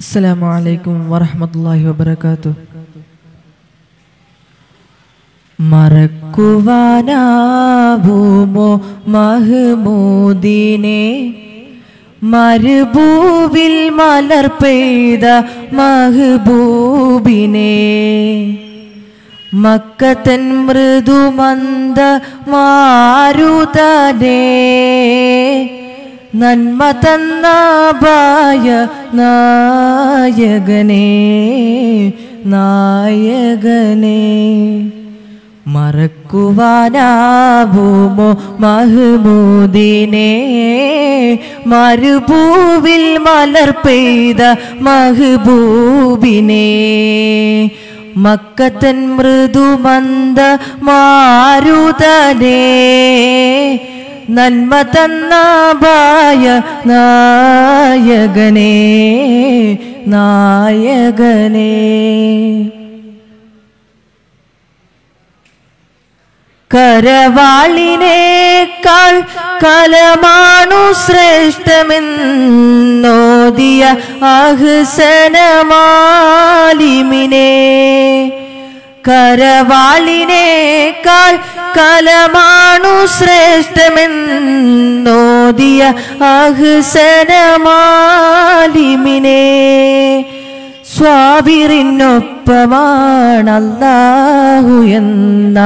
السلام عليكم ورحمة الله وبركاته മറക്കുവാനാവുമോ മഹ്മൂദിനെ മരുഭൂവിൽ മലർ പെയ്ത മഹബൂബിനെ മക്കത്തൻ മൃദുമന്ദ മാരുതനെ നന്മ തന്നായ നായകനെ നായകനെ മറക്കുവാനാവുമോ മഹ്മൂദിനെ മരുഭൂവിൽ മലർ പെയ്ത മഹബൂബിനെ മക്കത്തൻ മൃദുമന്ദ മാരുതനെ നന്മ തന്നായ നായകനെ നായകനെ കരവാളിനേക്കാൾ കലമാണു ശ്രേഷ്ഠമെന്നോദിയ അഹ്സനമാലിമിനെ കരവാളിനേക്കാൾ കലമാണു ശ്രേഷ്ഠമെന്നോദിയ അഹ്സനമാലിമിനെ സ്വാബിറിനൊപ്പമാണല്ലാഹു എന്ന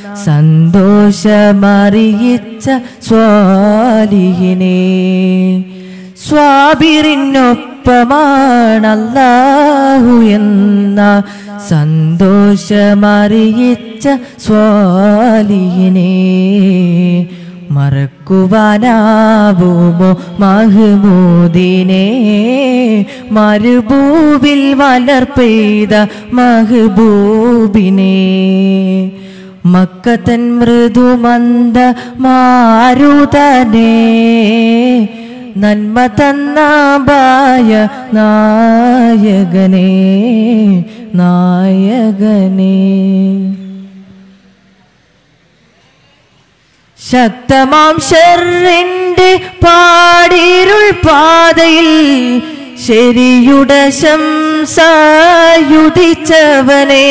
സന്തോഷമറിയിച്ച സ്വാലിഹിനെ സ്വാബിറിനൊപ്പമാണല്ലാഹു എന്ന സന്തോഷമറിയിച്ച സ്വാലിഹിനെ മറക്കുവാനാവുമോ മഹ്മൂദിനെ മരുഭൂവിൽ മലർ പെയ്ത മഹബൂബിനെ മക്കത്തൻ മൃദുമന്ദ മാരുതനെ നന്മ തന്നായ നായകനെ നായകനെ ശക്തമാം ഷെറിന്റെ പാടിരുൾ പാതയിൽ ശരിയുടെ ശംസായുധിച്ചവനെ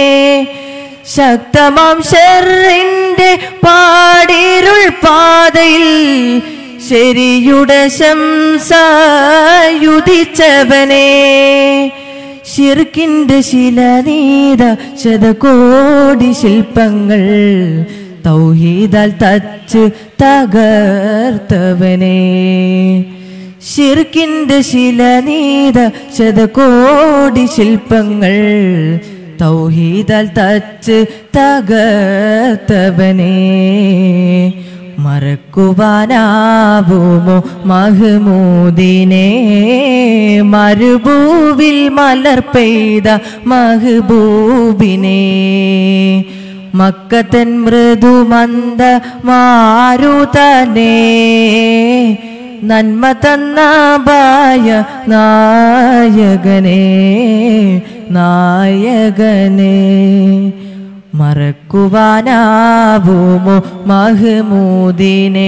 ശക്തമാം ഷെറിന്റെ പാടിരുൾ പാതയിൽ ശരിയുടെ ശംസായുധിച്ചവനെ ഷിർക്കിന്റെ ശിലനീത ശതകോടി ശില്പങ്ങൾ തൗഹീദാൽ തച്ച് തകർത്തവനെ ഷിർക്കിന്റെ ശിലനീത ശതകോടി ശില്പങ്ങൾ തൗഹീദാൽ തച്ച് തകർത്തവനെ മറക്കുവാനാവുമോ മഹ്മൂദിനെ മരുഭൂവിൽ മലർ പെയ്ത മഹബൂബിനെ മക്കത്തൻ മൃദുമന്ദ മാരുതനെ നന്മ തന്നായ നായകനെ നായകനെ മറക്കുവാനാവുമോ മഹ്മൂദിനെ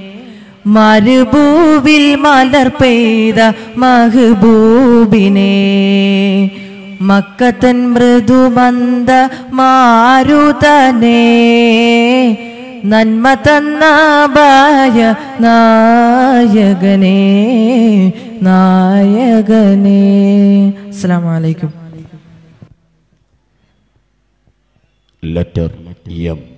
മരുഭൂവിൽ മലർ പെയ്ത മഹബൂബിനെ മക്കത്തൻ മൃദുമന്ദ മാരുതനെ നന്മ തന്നായ നായകനെ നായകനെ അസ്സാം വലൈക്കും letter M